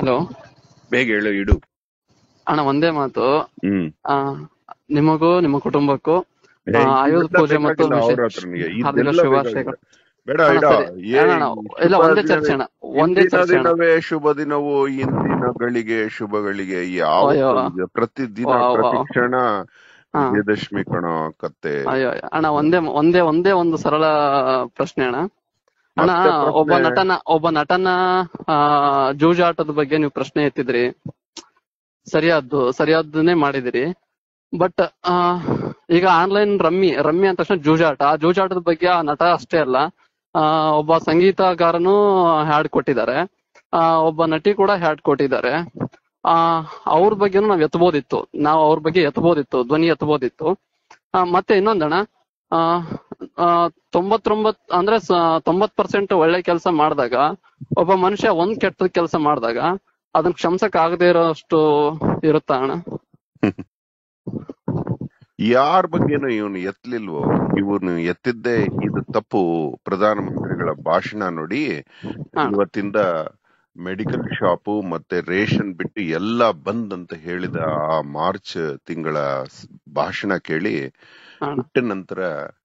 Hello ಬೇಗ ಹೇಳು ಇಡು ಅಣ್ಣ ಒಂದೇ ಮಾತು ಹ್ಮ್ ಆ, ನಿಮಗೂ ನಿಮ್ಮ ಕುಟುಂಬಕ್ಕೂ ಏ, ಆ, ಆಯುಧ ಇದೆಲ್ಲ ಪೂಜೆ ಮತ್ತು ಬೇಕಾಗಿಲ್ಲ ವಿಶೇಷ- ಅವ್ರ ಹತ್ರ ನಿನಗೆ. ಹಾರ್ದಿಕ ಇದೆಲ್ಲ ಶುಭಾಶಯಗಳು. ಬೇಕಾಗಿಲ್ಲ. ಬೇಡ ಅಣ್ಣ, ಇಡ ಸರಿ. ಏ, ಅಣ್ಣ, ಅಣ್ಣ, ಇಲ್ಲ ಶುಭ ಒಂದೇ ದಿನ- ಚರ್ಚೆ ಅಣ್ಣ ಒಂದೇ ಇಂದಿನ ಚರ್ಚೆ ಅಣ್ಣ ದಿನವೇ ಶುಭ ದಿನವು ಇಂದಿನ ಗಳಿಗೆ ಶುಭಗಳಿಗೆ ಯಾವ ಅಯ್ಯೋ. ಪ್ರತಿದಿನ ವಾವ್, ವಾವ್. ಪ್ರತಿಕ್ಷಣ ಹಾ. ವಿಜಯದಶಮಿ ಕಣ ಕತ್ತೆ ಅಯ್ಯೋ ಅಯ್ಯೋ. ಅಣ್ಣ ಒಂದೇ ಒಂದೇ ಒಂದೇ ಒಂದು ಸರಳ ಪ್ರಶ್ನೆ ಅಣ್ಣ ಅಣ್ಣ ಮತ್ತೆ ಪ್ರಶ್ನೆ? ಒಬ್ಬ ನಟನ ಒಬ್ಬ ನಟನ ಆ, ಜೂಜಾಟದ ಬಗ್ಗೆ ನೀವು ಪ್ರಶ್ನೆ ಎತ್ತಿದ್ರಿ ಸರಿಯಾದ್ದು ಸರಿಯಾದ್ದನ್ನೇ ಮಾಡಿದಿರಿ ಬಟ್ ಈಗ ಆನ್ಲೈನ್ ರಮ್ಮಿ ರಮ್ಮಿ ಅಂದ ತಕ್ಷಣ ಜೂಜಾಟ ಆ ಜೂಜಾಟದ ಬಗ್ಗೆ ಆ ನಟ ಅಷ್ಟೇ ಅಲ್ಲ ಆ, ಒಬ್ಬ ಸಂಗೀತಗಾರನು ಹ್ಯಾಡ್ ಕೊಟ್ಟಿದ್ದಾರೆ ಆ, ಒಬ್ಬ ನಟಿ ಕೂಡ ಹ್ಯಾಡ್ ಕೊಟ್ಟಿದ್ದಾರೆ ಆ ಅವ್ರ ಬಗ್ಗೆನೂ ನಾವ್ ಎತ್ಬೋದಿತ್ತು ನಾವು ಅವ್ರ ಬಗ್ಗೆ ಎತ್ಬೋದಿತ್ತು ಧ್ವನಿ ಎತ್ಬೋದಿತ್ತು ಆ, ಮತ್ತೆ ಇನ್ನೊಂದಣ್ಣ ಆ, ಆ, ತೊಂಬತ್ತೊಂಬತ್ ಅಂದ್ರೆ ಸ- ತೊಂಬತ್ ಪರ್ಸೆಂಟ್ ಒಳ್ಳೆ ಕೆಲಸ ಮಾಡಿದಾಗ ಒಬ್ಬ ಮನುಷ್ಯ ಒಂದ್ ಕೆಟ್ಟ ಕೆಲಸ ಮಾಡಿದಾಗ ಅದನ್ನ ಕ್ಷಮಿಸಕ್ ಆಗದೆ ಇರೋಷ್ಟು ಇರುತ್ತಾ ಅಣ್ಣ ಯಾರ ಬಗ್ಗೆನೂ ಇವನು ಎತ್ತಲಿಲ್ವೋ ಇವನು ಎತ್ತಿದ್ದೇ ಇದು ತಪ್ಪು ಪ್ರಧಾನಮಂತ್ರಿಗಳ ಭಾಷಣ ನೋಡಿ ಹಾ. ಇವತ್ತಿಂದ ಮೆಡಿಕಲ್ ಶಾಪು ಮತ್ತೆ ರೇಷನ್ ಬಿಟ್ಟು ಎಲ್ಲ ಬಂದ್ ಅಂತ ಹೇಳಿದ ಆ ಮಾರ್ಚ್ ತಿಂಗಳ ಸ್- ಭಾಷಣ ಕೇಳಿ ಅಣ್ಣ ಹುಟ್ಟ ನಂತರ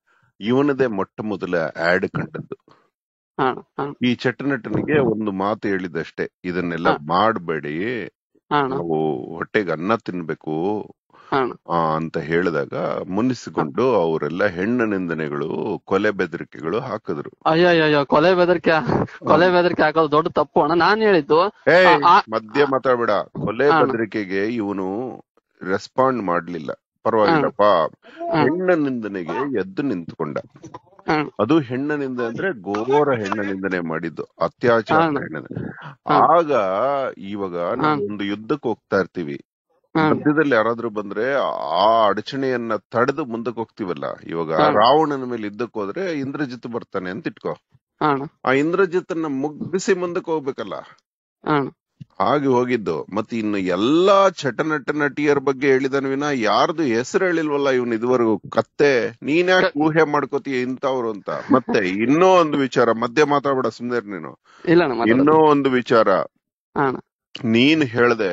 ಇವನದೇ ಮೊಟ್ಟ ಮೊದಲ ಆಡ್ ಕಂಡದ್ದು ಅಣ್ಣ ಅಣ್ಣ ಈ ಚಟನಟನಿಗೆ ಒಂದು ಮಾತು ಹೇಳಿದಷ್ಟೇ ಇದನ್ನೆಲ್ಲ ಮಾಡಬೇಡಿ ಅಣ್ಣ ನಾವು ಹೊಟ್ಟೆಗೆ ಅನ್ನ ತಿನ್ಬೇಕು ಅಣ್ಣ ಆ, ಅಂತ ಹೇಳಿದಾಗ ಮುನಿಸಿಕೊಂಡು ಅವರೆಲ್ಲ ಹೆಣ್ಣು ನಿಂದನೆಗಳು ಕೊಲೆ ಬೆದರಿಕೆಗಳು ಹಾಕಿದ್ರು ಅಯ್ಯೋ ಅಯ್ಯೋ ಕೊಲೆ ಬೆದರಿಕೆ ಕೊಲೆ ಬೆದರಿಕೆ ಹಾಕೋದು ದೊಡ್ಡ ತಪ್ಪು ಅಣ್ಣ ನಾನ್ ಹೇಳಿದ್ದು ಏ ಆ- ಆ- ಮಧ್ಯ ಮಾತಾಡ್ಬೇಡ ಕೊಲೆ ಹಾ. ಬೆದರಿಕೆಗೆ ಇವನು ರೆಸ್ಪಾಂಡ್ ಮಾಡ್ಲಿಲ್ಲ ಪರವಾಗಿಲ್ಲಪ್ಪ ಹೆಣ್ಣ ನಿಂದನೆಗೆ ಎದ್ದು ನಿಂತ್ಕೊಂಡ ಅಣ್ಣ ಅದು ಹೆಣ್ಣ ನಿಂದೆ ಅಂದ್ರೆ ಘೋರ ಹೆಣ್ಣ ನಿಂದನೆ ಮಾಡಿದ್ದು ಅತ್ಯಾಚಾರ ಹಾ. ಹೆಣ್ಣ ಹಾ. ಆಗ ಇವಾಗ ನಾವು ಒಂದು ಯುದ್ಧಕ್ಕೆ ಹೋಗ್ತಾ ಇರ್ತೀವಿ ಅಣ್ಣ ಮಧ್ಯದಲ್ಲಿ ಯಾರಾದ್ರೂ ಬಂದ್ರೆ ಆ ಅಡಚಣೆಯನ್ನ ತಡೆದು ಮುಂದಕ್ಕೆ ಹೋಗ್ತಿವಲ್ಲ ಇವಾಗ ಹಾ. ರಾವಣನ ಮೇಲೆ ಯುದ್ಧಕ್ಕೆ ಹೋದ್ರೆ ಇಂದ್ರಜಿತ್ ಬರ್ತಾನೆ ಅಂತ ಇಟ್ಕೋ ಅಣ್ಣ ಆ ಇಂದ್ರಜಿತ್ತನ್ನ ಮುಗ್ಗಿಸಿ ಮುಂದಕ್ಕೆ ಹೋಗ್ಬೇಕಲ್ಲ ಅಣ್ಣ ಹಾಗೆ ಹೋಗಿದ್ದು ಮತ್ತೆ ಇನ್ನು ಎಲ್ಲಾ ಚಟನಟ ನಟಿಯರ ಬಗ್ಗೆ ಹೇಳಿದನ್ ವಿನ ಯಾರ್ದು ಹೆಸರು ಹೇಳಿಲ್ವಲ್ಲ ಇವನ್ ಇದುವರೆಗೂ ಕತ್ತೆ ನೀನ್ಯಾಕೆ ಊಹೆ ಮಾಡ್ಕೋತೀಯ ಇಂಥವ್ರು ಅಂತ ಮತ್ತೆ ಇನ್ನೂ ಒಂದು ವಿಚಾರ ಮಧ್ಯೆ ಮಾತಾಡ್ಬೇಡ ಸುಮ್ನೆ ಇರು ನೀನು ಇಲ್ಲ ಅಣ್ಣ ಮಾತಾಡು. ಇನ್ನೂ ಒಂದು ವಿಚಾರ ಅಣ್ಣ ನೀನ್ ಹೇಳ್ದೆ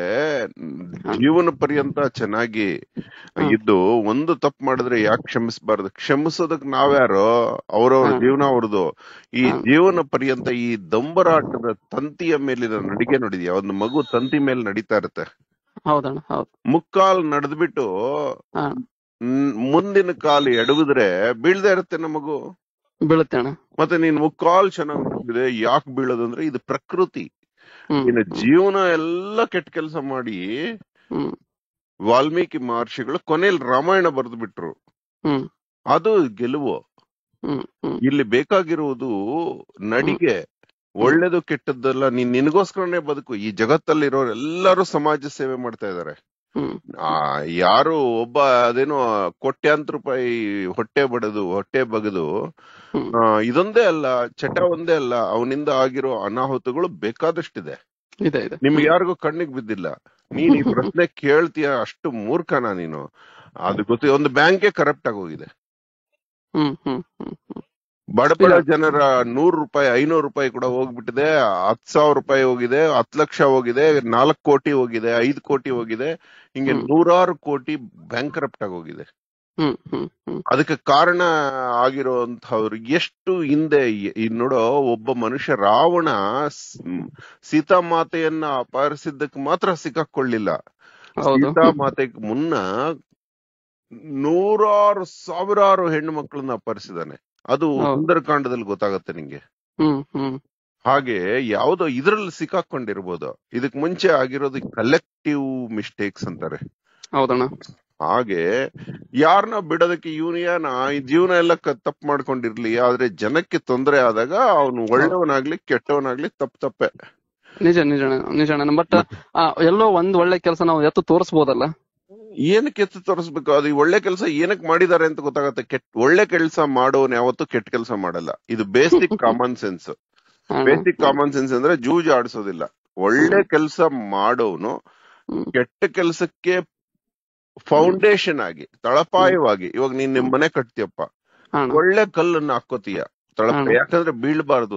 ಜೀವನ ಪರ್ಯಂತ ಚೆನ್ನಾಗಿ ಇದ್ದು ಒಂದು ತಪ್ಪು ಮಾಡಿದ್ರೆ ಯಾಕೆ ಕ್ಷಮಿಸಬಾರ್ದು ಕ್ಷಮಿಸೋದಕ್ ನಾವ್ಯಾರೋ ಅವ್ರವ್ರ ಹಾ. ಜೀವನ ಅವ್ರದ್ದು ಈ ಹಾ. ಜೀವನ ಪರ್ಯಂತ ಈ ದೊಂಬರಾಟದ ತಂತಿಯ ಮೇಲಿನ ನಡಿಗೆ ನೋಡಿದ್ಯಾ ಒಂದು ಮಗು ತಂತಿ ಮೇಲೆ ನಡೀತಾ ಇರುತ್ತೆ ಹೌದಣ್ಣ ಹೌದು ಮುಕ್ಕಾಲ್ ನಡೆದ್ಬಿಟ್ಟು ಹಾ ನ್- ಮುಂದಿನ ಕಾಲು ಎಡವಿದ್ರೆ ಬೀಳ್ದೆ ಇರುತ್ತೆ ನಮ್ಮ ಮಗು ಬೀಳುತ್ತೆ ಅಣ್ಣ ಮತ್ತೆ ನೀನ್ ಮುಕ್ಕಾಲ್ ಚೆನ್ನಾಗಿ ನಡೆದಿದೆ ಯಾಕೆ ಬೀಳೋದು ಅಂದ್ರೆ ಇದು ಪ್ರಕೃತಿ ಹ್ಮ್ ಇನ್ನು ಜೀವನ ಎಲ್ಲ ಕೆಟ್ಟ ಕೆಲಸ ಮಾಡಿ ಹ್ಮ್ ವಾಲ್ಮೀಕಿ ಮಹರ್ಷಿಗಳು ಕೊನೆಯಲ್ಲಿ ರಾಮಾಯಣ ಬರೆದು ಬಿಟ್ರು ಹ್ಮ್ ಅದು ಗೆಲುವು ಹ್ಮ್ ಹ್ಮ್ ಇಲ್ಲಿ ಬೇಕಾಗಿರುವುದು ನಡಿಗೆ ಒಳ್ಳೇದು ಕೆಟ್ಟದ್ದಲ್ಲ ನೀನ್ ನಿನಗೋಸ್ಕರನೇ ಬದುಕು ಈ ಜಗತ್ತಲ್ಲಿರೋರು ಎಲ್ಲರೂ ಸಮಾಜ ಸೇವೆ ಮಾಡ್ತಾ ಇದಾರೆ ಹ್ಮ್ ಆ ಯಾರು ಒಬ್ಬ ಅದೇನೋ ಕೋಟ್ಯಾಂತರ ರೂಪಾಯಿ ಹೊಟ್ಟೆ ಬಡದು ಹೊಟ್ಟೆ ಬಗದು ಹ್ಮ್ ಆ, ಇದೊಂದೇ ಅಲ್ಲ ಚಟ ಒಂದೇ ಅಲ್ಲ ಅವನಿಂದ ಆಗಿರೋ ಅನಾಹುತಗಳು ಬೇಕಾದಷ್ಟಿದೆ ಇದೆ ಇದೆ ನಿಮ್ಗೆ ಯಾರಿಗೂ ಕಣ್ಣಿಗೆ ಬಿದ್ದಿಲ್ಲ ನೀನ್ ಈ ಪ್ರಶ್ನೆ ಕೇಳ್ತೀಯ ಅಷ್ಟು ಮೂರ್ಖನಾ ನೀನು ಅದು ಗೊತ್ತಿ ಒಂದು ಬ್ಯಾಂಕೇ ಕರಪ್ಟ್ ಆಗೋಗಿದೆ ಹ್ಮ್ ಹ್ಮ್ ಹ್ಮ್ ಹ್ಮ್ ಬಡಬಡ ಇಲ್ಲ. ಜನರ ನೂರು ರೂಪಾಯಿ ಐನೂರು ರೂಪಾಯಿ ಕೂಡ ಹೋಗ್ಬಿಟ್ಟಿದೆ ಹತ್ ಸಾವಿರ ರೂಪಾಯಿ ಹೋಗಿದೆ ಹತ್ ಲಕ್ಷ ಹೋಗಿದೆ ನಾಲ್ಕು ಕೋಟಿ ಹೋಗಿದೆ ಐದು ಕೋಟಿ ಹೋಗಿದೆ ಹಿಂಗೆ ಹ್ಮ್. ನೂರಾರು ಕೋಟಿ ಬ್ಯಾಂಕ್ ಕರಪ್ಟ್ ಆಗೋಗಿದೆ ಹ್ಮ್ ಹ್ಮ್ ಹ್ಮ್ ಅದಕ್ಕೆ ಕಾರಣ ಆಗಿರುವಂತವ್ರು ಎಷ್ಟು ಹಿಂದೆ ಇ- ಇದ್ ನೋಡೋ ಒಬ್ಬ ಮನುಷ್ಯ ರಾವಣ ಸ್- ಮ್, ಸೀತಾಮಾತೆಯನ್ನ ಅಪಹರಿಸಿದ್ದಕ್ಕೆ ಮಾತ್ರ ಸಿಕ್ಕಾಕೊಳ್ಳಿಲ್ಲ ಹೌದು ಸೀತಾಮಾತೆಗೆ ಮುನ್ನ ನೂರಾರು ಸಾವಿರಾರು ಹೆಣ್ಣು ಮಕ್ಕಳನ್ನ ಅಪಹರಿಸಿದಾನೆ ಅದು ಹೌದು. ಸುಂದರಕಾಂಡದಲ್ಲಿ ಗೊತ್ತಾಗತ್ತೆ ನಿಂಗೆ ಹ್ಮ್ ಹ್ಮ್ ಹಾಗೆ ಯಾವ್ದೋ ಇದ್ರಲ್ಲಿ ಸಿಕ್ಕಾಕೊಂಡಿರ್ಬೋದು ಇದಕ್ ಮುಂಚೆ ಆಗಿರೋದು ಕಲೆಕ್ಟಿವ್ ಮಿಸ್ಟೇಕ್ಸ್ ಅಂತಾರೆ ಹೌದಣ್ಣ ಹಾಗೆ ಯಾರನ್ನ ಬಿಡೋದಕ್ಕೆ ಯೂನಿಯನ್ ಈ ಜೀವನ ಎಲ್ಲ ತಪ್ಪು ಮಾಡ್ಕೊಂಡಿರ್ಲಿ ಆದ್ರೆ ಜನಕ್ಕೆ ತೊಂದರೆ ಆದಾಗ ಅವನು ಒಳ್ಳೆಯವನಾಗ್ಲಿ ಕೆಟ್ಟವನಾಗ್ಲಿ ತಪ್ಪು ತಪ್ಪೆ ನಿಜ ನಿಜ ನಿಜ ಬಟ್ ಎಲ್ಲೋ ಒಂದ್ ಒಳ್ಳೆ ಕೆಲಸ ನಾವು ಎತ್ತು ತೋರಿಸ್ಬೋದಲ್ಲ ಏನಕ್ಕೆ ಎತ್ತು ತೋರಿಸ್ಬೇಕು ಅದು ಈ ಒಳ್ಳೆ ಕೆಲಸ ಏನಕ್ಕೆ ಮಾಡಿದ್ದಾರೆ ಅಂತ ಗೊತ್ತಾಗತ್ತೆ ಕೆಟ್ಟ ಒಳ್ಳೆ ಕೆಲಸ ಮಾಡೋನ್ ಯಾವತ್ತೂ ಕೆಟ್ಟ ಕೆಲಸ ಮಾಡಲ್ಲ ಇದು ಬೇಸಿಕ್ ಕಾಮನ್ ಸೆನ್ಸ್ ಅಣ್ಣ. ಬೇಸಿಕ್ ಕಾಮನ್ ಸೆನ್ಸ್ ಅಂದ್ರೆ ಜೂಜ್ ಆಡಿಸೋದಿಲ್ಲ ಒಳ್ಳೆ ಕೆಲಸ ಮಾಡೋನು ಹ್ಮ್. ಕೆಟ್ಟ ಕೆಲಸಕ್ಕೆ ಫೌಂಡೇಶನ್ ಆಗಿ ತಳಪಾಯವಾಗಿ ಇವಾಗ ನೀನ್ ನಿಮ್ ಮನೆ ಕಟ್ತೀಯಪ್ಪ ಅಣ್ಣ ಒಳ್ಳೆ ಕಲ್ಲನ್ನ ಹಾಕೋತೀಯ ತಳಪ ಹ್ಮ್. ಯಾಕಂದ್ರೆ ಬೀಳ್ಬಾರ್ದು ಅಂತ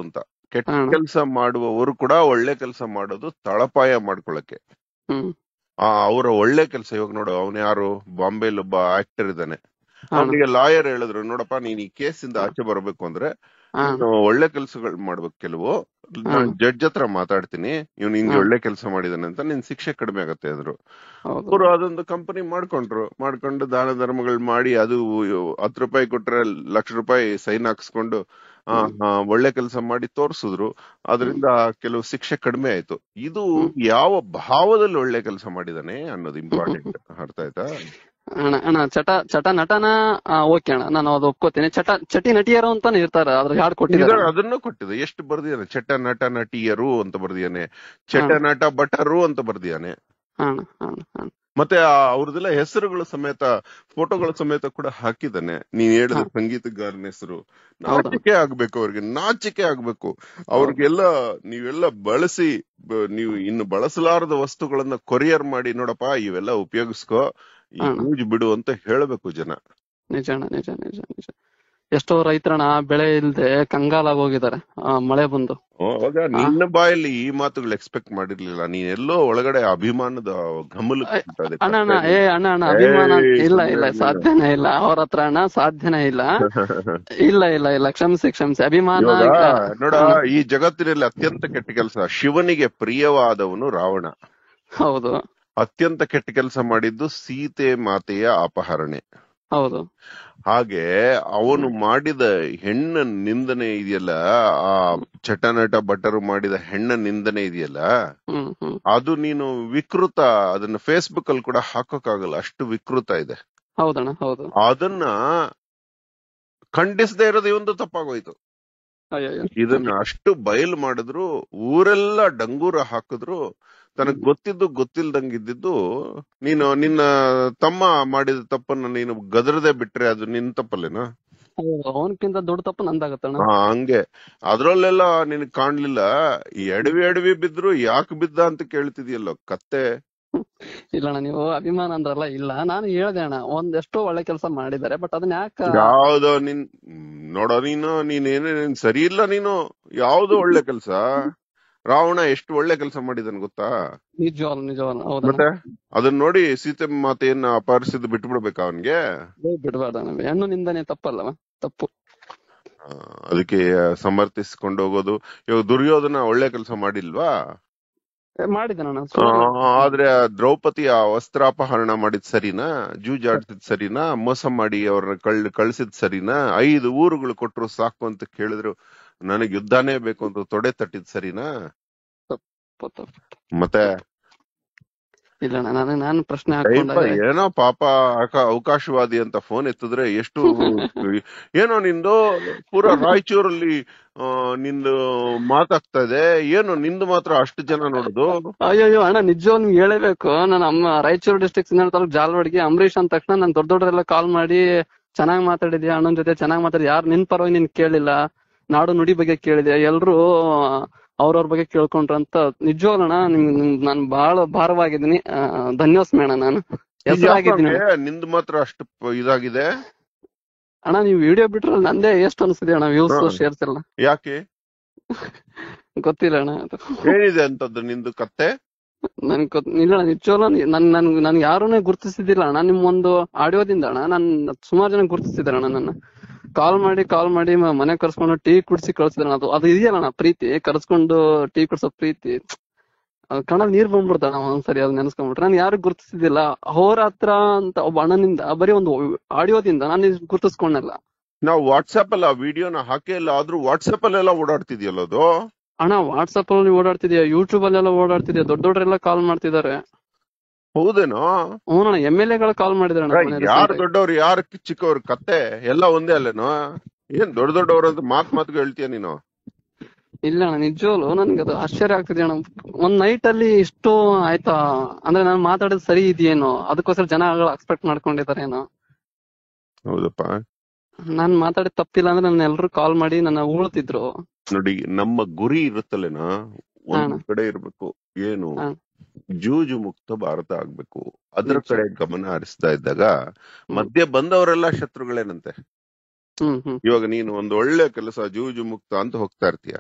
ಕೆಟ್ಟ ಅಣ್ಣ. ಕೆಲಸ ಮಾಡುವವರು ಕೂಡ ಒಳ್ಳೆ ಕೆಲಸ ಮಾಡೋದು ತಳಪಾಯ ಮಾಡ್ಕೊಳಕ್ಕೆ ಹ್ಮ್ ಆ ಅವರ ಒಳ್ಳೆ ಕೆಲಸ ಇವಾಗ ನೋಡು ಅವನ್ ಯಾರು ಬಾಂಬೆಲ್ ಒಬ್ಬ ಆಕ್ಟರ್ ಇದ್ದಾನೆ ಅಣ್ಣ. ಅವನಿಗೆ ಲಾಯರ್ ಹೇಳಿದ್ರು ನೋಡಪ್ಪ ನೀನ್ ಈ ಕೇಸ್ ಇಂದ ಆಚೆ ಬರ್ಬೇಕು ಅಂದ್ರೆ ಅಣ್ಣ. ನೀನು ಒಳ್ಳೆ ಕೆಲಸಗಳು ಮಾಡ್ಬೇಕು ಕೆಲವು ನಾನು ಹ್ಮ್. ಜಡ್ಜ್ ಹತ್ರ ಮಾತಾಡ್ತೀನಿ ಇವ್ನು ಹಿಂಗೆ ಹ್ಮ್. ಒಳ್ಳೆ ಕೆಲಸ ಮಾಡಿದಾನೆ ಅಂತ ನಿನ್ ಶಿಕ್ಷೆ ಕಡಿಮೆ ಆಗತ್ತೆ ಅಂದ್ರು ಹೌದು ಅವರು ಅದೊಂದು ಕಂಪನಿ ಮಾಡ್ಕೊಂಡ್ರು ಮಾಡ್ಕೊಂಡು ದಾನ ಧರ್ಮಗಳು ಮಾಡಿ ಅದು ಹತ್ತು ರೂಪಾಯಿ ಕೊಟ್ರೆ ಲಕ್ಷ ರೂಪಾಯಿ ಸೈನ್ ಹಾಕ್ಸ್ಕೊಂಡು ಆ, ಆ, ಒಳ್ಳೆ ಕೆಲಸ ಮಾಡಿ ತೋರ್ಸಿದ್ರು ಅದರಿಂದ ಕೆಲವು ಶಿಕ್ಷೆ ಕಡಿಮೆ ಆಯ್ತು ಇದು ಯಾವ ಭಾವದಲ್ಲಿ ಒಳ್ಳೆ ಕೆಲಸ ಮಾಡಿದಾನೆ ಅನ್ನೋದು ಇಂಪಾರ್ಟೆಂಟ್ ಅರ್ಥ ಆಯ್ತಾ ಅಣ್ಣ ಅಣ್ಣ ಚಟ ಚಟ ನಟನ ಓಕೆ ಅಣ್ಣ ನಾನು ಅದು ಒಪ್ಕೋತೀನಿ ಚಟ ಚಟಿ ನಟಿಯರು ಅಂತಾನೆ ಇರ್ತಾರ ಅದ್ರ ಹಾಡ್ ಕೊಟ್ಟಿದ್ದಾರೆ ಇದ್ರ- ಅದನ್ನು ಕೊಟ್ಟಿದೆ ಎಷ್ಟು ಬರ್ದಿಯಾನೆ ಚಟ ನಟ ನಟಿಯರು ಅಂತ ಬರ್ದಿಯಾನೆ ಚಟ ನಟ ಭಟರು ಅಂತ ಬರ್ದಿಯಾನೆ ಅಣ್ಣ ಅಣ್ಣ ಅಣ್ಣ ಮತ್ತೆ ಆ ಅವ್ರದೆಲ್ಲ ಹೆಸರುಗಳು ಸಮೇತ ಫೋಟೋಗಳ ಸಮೇತ ಕೂಡ ಹಾಕಿದ್ದಾನೆ ನೀನ್ ಹೇಳಿದ ಸಂಗೀತಗಾರನ ಹೆಸರು ನಾಚಿಕೆ ಆಗ್ಬೇಕು ಅವ್ರಿಗೆ ನಾಚಿಕೆ ಆಗ್ಬೇಕು ಅವ್ರಿಗೆಲ್ಲ ನೀವೆಲ್ಲ ಬಳಸಿ ಬ- ನೀವು ಇನ್ನು ಬಳಸಲಾರದ ವಸ್ತುಗಳನ್ನ ಕೊರಿಯರ್ ಮಾಡಿ ನೋಡಪ್ಪ ಇವೆಲ್ಲ ಉಪಯೋಗಿಸ್ಕೋ ಈ ಹ್ಮ್. ಯೂಸ್ ಬಿಡು ಅಂತ ಹೇಳ್ಬೇಕು ಜನ ನಿಜ ಅಣ್ಣ ನಿಜ ನಿಜ ನಿಜ ಎಷ್ಟೋ ರೈತರಣ್ಣ ಬೆಳೆ ಇಲ್ದೆ ಕಂಗಾಲಾಗಿ ಹೋಗಿದ್ದಾರೆ ಆ, ಮಳೆ ಬಂದು ಅವಾಗ ನಿನ್ನ ಬಾಯಲ್ಲಿ ಈ ಮಾತುಗಳು ಎಕ್ಸ್ಪೆಕ್ಟ್ ಮಾಡಿರ್ಲಿಲ್ಲ ನೀನ್ ಎಲ್ಲೋ ಒಳಗಡೆ ಅಭಿಮಾನದ ಗಮಲಕ್ಕೆ ಬಿಟ್ಟದೆ ಅಣ್ಣ ಅಣ್ಣ ಏ ಅಣ್ಣ ಅಣ್ಣ ಅಭಿಮಾನ ಏಯ್, ಇಲ್ಲ ಇಲ್ಲ ಸುಮ್ನೆ ಸಾಧ್ಯನೇ ಇಲ್ಲ ಅವ್ರ ಹತ್ರ ಅಣ್ಣ ಸಾಧ್ಯನೇ ಇಲ್ಲ ಇಲ್ಲ ಇಲ್ಲ ಇಲ್ಲ ಕ್ಷಮಿಸಿ ಕ್ಷಮಿಸಿ ಅಭಿಮಾನ ಇವಾಗ ಇಲ್ಲ. ನೋಡ ಈ ಜಗತ್ತಿನಲ್ಲಿ ಅತ್ಯಂತ ಕೆಟ್ಟ ಕೆಲಸ ಶಿವನಿಗೆ ಪ್ರಿಯವಾದವನು ರಾವಣ ಹೌದು ಅತ್ಯಂತ ಕೆಟ್ಟ ಕೆಲಸ ಮಾಡಿದ್ದು ಸೀತೆ ಮಾತೆಯ ಅಪಹರಣೆ ಹೌದು ಹಾಗೆ ಅವನು ಮಾಡಿದ ಹೆಣ್ಣ ನಿಂದನೆ ಇದೆಯಲ್ಲ ಆ ಚಟನಟ ಭಟ್ಟರು ಮಾಡಿದ ಹೆಣ್ಣ ನಿಂದನೆ ಇದೆಯಲ್ಲ ಹ್ಮ್ ಹ್ಮ್ ಅದು ನೀನು ವಿಕೃತ ಅದನ್ನ ಫೇಸ್ಬುಕ್ ಅಲ್ಲಿ ಕೂಡ ಹಾಕೋಕ್ಕಾಗಲ್ಲ ಅಷ್ಟು ವಿಕೃತ ಇದೆ ಹೌದಣ್ಣ ಹೌದು ಅದನ್ನ ಖಂಡಿಸದೇ ಇರೋದು ಒಂದು ತಪ್ಪಾಗೋಯ್ತು ಅಯ್ಯಯ್ಯೋ ಇದನ್ನ ಅಷ್ಟು ಬಯಲು ಮಾಡಿದ್ರು ಊರೆಲ್ಲ ಡಂಗೂರ ಹಾಕಿದ್ರು ತನಗ್ ಗೊತ್ತಿದ್ದು ಗೊತ್ತಿಲ್ದಂಗಿದ್ದಿದ್ದು ನೀನು ನಿನ್ನ ತಮ್ಮ ಮಾಡಿದ ತಪ್ಪನ್ನ ನೀನು ಗದರದೆ ಬಿಟ್ರೆ ಅದು ನಿನ್ ತಪ್ಪಲ್ಲೇನಾ ಹೌದು ಅವನಕ್ಕಿಂತ ದೊಡ್ಡ ತಪ್ಪು ನಂದಾಗತ್ತಣ್ಣ ಹಾ ಹಂಗೆ ಅದ್ರಲ್ಲೆಲ್ಲ ನಿನಗ್ ಕಾಣ್ಲಿಲ್ಲ ಈ ಎಡವಿ ಎಡವಿ ಬಿದ್ರು ಯಾಕೆ ಬಿದ್ದ ಅಂತ ಕೇಳ್ತಿದ್ಯಲ್ಲೋ ಕತ್ತೆ ಇಲ್ಲಣ್ಣ ನೀವು ಅಭಿಮಾನ ಅಂದ್ರಲ್ಲ ಇಲ್ಲ ನಾನು ಹೇಳ್ದೆ ಅಣ್ಣ ಒಂದೆಷ್ಟೋ ಒಳ್ಳೆ ಕೆಲಸ ಮಾಡಿದ್ದಾರೆ ಬಟ್ ಅದನ್ನ ಯಾಕ ಯಾವ್ದೋ ನಿನ್ ಹ್ಮ್, ನೋಡೋ ನೀನು ನೀನೇನೇ ನೀನ್ ಸರಿ ಇಲ್ಲ ನೀನು ಯಾವ್ದು ಒಳ್ಳೆ ಕೆಲ್ಸ ರಾವಣ ಎಷ್ಟು ಒಳ್ಳೆ ಕೆಲಸ ಮಾಡಿದನ್ ಗೊತ್ತಾ ನಿಜವಾಗ್ಲು ನಿಜವಾಗ್ಲು ಹೌದಣ್ಣ ಮತ್ತೆ ಅದನ್ನ ನೋಡಿ ಸೀತೆ ಮಾತೆಯನ್ನ ಅಪಹರಿಸಿದ್ ಬಿಟ್ಬಿಡ್ಬೇಕಾ ಅವನ್ಗೆ ಬಿಡಬಾರ್ದಣ್ಣ ಹೆಣ್ಣು ನಿಂದನೆ ತಪ್ಪಲ್ಲವ ತಪ್ಪು ಆ, ಅದಕ್ಕೆ ಸಮರ್ಥಿಸ್ಕೊಂಡು ಹೋಗೋದು ಇವಾಗ ದುರ್ಯೋಧನ ಒಳ್ಳೆ ಕೆಲಸ ಮಾಡಿಲ್ವಾ ಏ, ಮಾಡಿದನಣ್ಣ ಆ, ಸುಮಾರು ಆದ್ರೆ ಆ ದ್ರೌಪದಿಯ ವಸ್ತ್ರಾಪಹರಣ ಮಾಡಿದ್ ಸರಿನಾ ಜೂಜಾಡ್ತಿದ್ ಸರಿನಾ ಮೋಸ ಮಾಡಿ ಅವ್ರನ್ನ ಕಳ್ ಕಳ್ಸಿದ್ ಸರಿನಾ ಐದು ಊರುಗಳು ಕೊಟ್ರು ಸಾಕು ಅಂತ ಕೇಳಿದ್ರು ನನಗ್ ಯುದ್ಧನೇ ಬೇಕು ಅಂತ ತೊಡೆ ತಟ್ಟಿದ್ ಸರಿನಾ ತಪ್ಪು, ತಪ್ಪು. ಮತ್ತೆ ಇಲ್ಲಣ್ಣ ನಾನು ನಾನು ಪ್ರಶ್ನೆ ಏಯಪ್ಪ, ಹಾಕೊಂಡಾಗ ಏನೋ ಪಾಪ ಅಕ- ಅವಕಾಶವಾದಿ ಅಂತ ಫೋನ್ ಎತ್ತಿದ್ರೆ ಎಷ್ಟು ಏನೋ ನಿಂದು ಪೂರಾ ರಾಯಚೂರಲ್ಲಿ ಆ, ನಿಂದು ಮಾತಾಗ್ತಾ ಇದೆ ಏನು ನಿಂದು ಮಾತ್ರ ಅಷ್ಟು ಜನ ನೋಡುದು ಅಯ್ಯೋ ಅಣ್ಣ ನಿಜವಾಗ್ ನಿಮ್ಗೆ ಹೇಳಬೇಕು ನನ್ನ ಅಮ್ಮ ರಾಯಚೂರು ಡಿಸ್ಟ್ರಿಕ್ಟ್ ಸಿಂಧನ ತಾಲೂಕ್ ಜಾಲವಾಡಿಗೆ ಅಂಬರೀಶ್ ಅಂದ ತಕ್ಷಣ ನಾನು ದೊಡ್ಡ ದೊಡ್ಡರೆಲ್ಲ ಕಾಲ್ ಮಾಡಿ ಚೆನ್ನಾಗ್ ಮಾತಾಡಿದ್ಯಾ ಅಣ್ಣನ್ ಜೊತೆ ಚೆನ್ನಾಗ್ ಮಾತಾಡಿ ಯಾರು ನಿನ್ ಪರವಾಗಿ ನಿನ್ ಕೇಳಿಲ್ಲ ನಾಡು ನುಡಿ ಬಗ್ಗೆ ಕೇಳಿದೆ ಎಲ್ರು ಅವ್ರವ್ರ ಬಗ್ಗೆ ಕೇಳ್ಕೊಂಡ್ರು ಅಂತ ನಿಜವಾಗ್ಲಣ್ಣ ನಿಮ್ ನಿಮ್- ನಾನ್ ಬಹಳ ಭಾರವಾಗಿದ್ದೀನಿ ಆ, ಧನ್ಯೋಸ್ಮಿ ಅಣ್ಣ ನಾನು ಹೆಸರಾಗಿದ್ದೀನಿ ಯಾಕಂದ್ರೆ ನಿಂದು ಮಾತ್ರ ಅಷ್ಟು ಪ- ಇದಾಗಿದೆ ಅಣ್ಣ ನೀವು ವಿಡಿಯೋ ಬಿಟ್ರೆ ನಂದೇ ಎಷ್ಟು ಅನ್ಸಿದೆ ಅಣ್ಣ ವ್ಯೂಸ್ ಹಾ. ಶೇರ್ಸ್ ಎಲ್ಲ ಯಾಕೆ ಗೊತ್ತಿಲ್ಲ ಅಣ್ಣ ಅದು ಏನಿದೆ ಅಂತದ್ದು ನಿಂದು ಕತ್ತೆ ನನ್ ಗೊತ್ ಇಲ್ಲ ನಿಜವಾಗ್ಲೂ ನನ್ ನನ್ ನನ್ ಯಾರನ್ನೇ ಗುರುತಿಸಿದಿಲ್ಲ ಅಣ್ಣ ನಿಮ್ ಒಂದು ಆಡಿಯೋದಿಂದ ಅಣ್ಣ ನನ್ ಸುಮಾರು ಜನ ಗುರುತಿಸಿದಾರೆ ಅಣ್ಣ ನನ್ನ ಕಾಲ್ ಮಾಡಿ ಕಾಲ್ ಮಾಡಿ ಮ- ಮನೆ ಕರ್ಸ್ಕೊಂಡು ಟೀ ಕುಡ್ಸಿ ಕಳ್ಸಿದಾರೆ ಅದು ಅದು ಇದೆಯಲ್ಲ ಅಣ್ಣ ಪ್ರೀತಿ ಕರ್ಸ್ಕೊಂಡು ಟೀ ಕುಡ್ಸೋ ಪ್ರೀತಿ ಅದ್ ಕಣ್ಣಲ್ಲಿ ನೀರ್ ಬಂದ್ಬಿಡ್ತಾನ ಒಂದ್ಸರಿ ಅದ್ ನೆನ್ಸ್ಕೊಂಡ್ಬಿಟ್ರೆ ನಾನು ಯಾರು ಗುರುತಿಸಿದಿಲ್ಲ ಹೋರಾತ್ರ ಅಂತ ಒಬ್ಬ ಅಣ್ಣನಿಂದ ಬರೀ ಒಂದು ಆಡಿಯೋದಿಂದ ನಾನು ಗುರುತಿಸ್ಕೊಂಡಲ್ಲ ನಾವು ವಾಟ್ಸ್ಆಪ್ ಅಲ್ಲಿ ಆ ವಿಡಿಯೋನ ಹಾಕೇ ಇಲ್ಲ ಆದ್ರೂ ವಾಟ್ಸ್ಆಪ್ ಅಲ್ಲೆಲ್ಲ ಓಡಾಡ್ತಿದ್ಯಲ್ಲ ಅದು ಅಣ್ಣ ವಾಟ್ಸಪ್ ಅಲ್ಲಿ ಓಡಾಡ್ತಿದ್ಯಾ ಯೂಟ್ಯೂಬ್ ಅಲ್ಲೆಲ್ಲ ಓಡಾಡ್ತಿದ್ಯಾ ದೊಡ್ಡ ದೊಡ್ಡರೆಲ್ಲ ಕಾಲ್ ಮಾಡ್ತಿದ್ದಾರೆ ಹೌದೇನೋ ಹ್ಞೂ ಅಣ್ಣ ಎಮ್ ಎಲ್ ಎಗಳು ಕಾಲ್ ಮಾಡಿದಾರೆ ಅಣ್ಣ ಮನೆಯಲ್ಲಿ ಯಾರು recent ಆಗಿ. ದೊಡ್ಡವ್ರು ಯಾರು ಚಿಕ್ಕವ್ರು ಕತ್ತೆ ಎಲ್ಲ ಒಂದೇ ಅಲ್ಲೇನೋ ಏನ್ ದೊಡ್ಡ ದೊಡ್ಡವ್ರು ಅಂತ ಮಾತ್ ಮಾತ್ಗೆ ಹೇಳ್ತೀಯ ನೀನು ಇಲ್ಲ ಅಣ್ಣ ನಿಜವಾಗ್ಲು ನನ್ಗೆ ಅದು ಆಶ್ಚರ್ಯ ಆಗ್ತಿದೆ ಅಣ್ಣ ಒಂದ್ ನೈಟ್ ಅಲ್ಲಿ ಇಷ್ಟು ಆಯ್ತಾ ಅಂದ್ರೆ ನಾನು ಮಾತಾಡೋದು ಸರಿ ಇದೆಯೇನೋ ಅದಕ್ಕೋಸ್ಕರ ಜನಗಳು ಎಕ್ಸ್ಪೆಕ್ಟ್ ಮಾಡ್ಕೊಂಡಿದಾರೇನೋ ಹೌದಪ್ಪ ನಾನ್ ಮಾತಾಡಿದ ತಪ್ಪಿಲ್ಲ ಅಂದ್ರೆ ನನ್ನ ಎಲ್ರು ಕಾಲ್ ಮಾಡಿ ನನ್ನ ಉಳ್ತಿದ್ರು ನೋಡಿ ನಮ್ಮ ಗುರಿ ಇರುತ್ತಲ್ಲೇನೋ ಒಂದ್ ಹಾ. ಕಡೆ ಇರ್ಬೇಕು ಏನು ಹಾ. ಜೂಜು ಮುಕ್ತ ಭಾರತ ಆಗ್ಬೇಕು ಅದ್ರ ನಿಜ. ಕಡೆ ಗಮನ ಹರಿಸ್ತಾ ಇದ್ದಾಗ ಮಧ್ಯೆ ಬಂದವರೆಲ್ಲ ಶತ್ರುಗಳೇನಂತೆ ಹ್ಮ್ ಹ್ಮ್ ಇವಾಗ ನೀನು ಒಂದ್ ಒಳ್ಳೆ ಕೆಲಸ ಜೂಜು ಮುಕ್ತ ಅಂತ ಹೋಗ್ತಾ ಇರ್ತೀಯ